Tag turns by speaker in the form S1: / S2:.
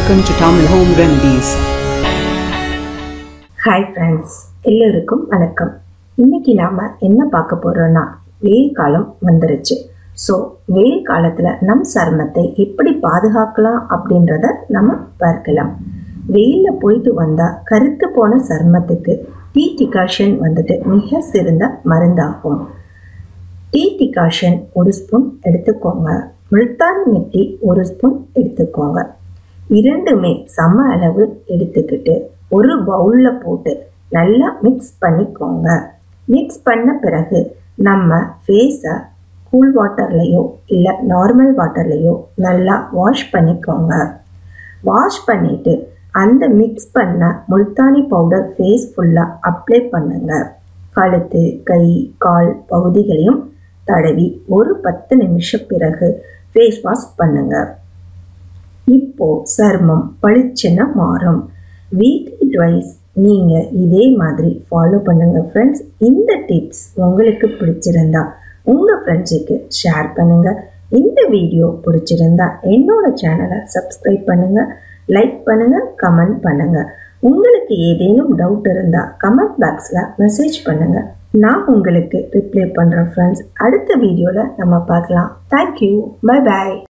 S1: Welcome to Tamil Home Remedies.
S2: Hi friends எல்லோருக்கும் வணக்கம் இன்னைக்கு நாம் என்ன பார்க்க போகிறோன்னா வெயில் காலம் வந்துருச்சு ஸோ வெயில் காலத்தில் நம் சருமத்தை எப்படி பாதுகாக்கலாம் அப்படின்றத நம்ம பார்க்கலாம் வெயிலில் போயிட்டு வந்தால் கருத்து போன சருமத்துக்கு டீ டிகாஷன் வந்துட்டு மிக சிறந்த மருந்தாகும் டீ டிகாஷன் ஒரு ஸ்பூன் எடுத்துக்கோங்க முல்தானி மெட்டி ஒரு ஸ்பூன் எடுத்துக்கோங்க இரண்டுமே சம அளவு எடுத்துக்கிட்டு ஒரு பவுலில் போட்டு நல்லா மிக்ஸ் பண்ணிக்கோங்க மிக்ஸ் பண்ண பிறகு நம்ம ஃபேஸை கூல் வாட்டர்லேயோ இல்லை நார்மல் வாட்டர்லேயோ நல்லா வாஷ் பண்ணிக்கோங்க வாஷ் பண்ணிட்டு அந்த மிக்ஸ் பண்ண முல்தானி பவுடர் ஃபேஸ் ஃபுல்லாக அப்ளை பண்ணுங்க கழுத்து கை கால் பகுதிகளையும் தடவி ஒரு பத்து நிமிஷம் பிறகு ஃபேஸ் வாஷ் பண்ணுங்க இப்போ சர்மம் பளிச்சுன்னு மாறும் வீக்லி ட்வைஸ் நீங்கள் இதே மாதிரி ஃபாலோ பண்ணுங்க ஃப்ரெண்ட்ஸ் இந்த டிப்ஸ் உங்களுக்கு பிடிச்சிருந்தா உங்கள் ஃப்ரெண்ட்ஸுக்கு ஷேர் பண்ணுங்க இந்த வீடியோ பிடிச்சிருந்தா என்னோட சேனலை சப்ஸ்கிரைப் பண்ணுங்க லைக் பண்ணுங்க கமெண்ட் பண்ணுங்க உங்களுக்கு ஏதேனும் டவுட் இருந்தால் கமெண்ட் பாக்ஸில் மெசேஜ் பண்ணுங்க நான் உங்களுக்கு ரிப்ளை பண்ணுறேன் ஃப்ரெண்ட்ஸ் அடுத்த வீடியோவில் நம்ம பார்க்கலாம் தேங்க்யூ பை பாய்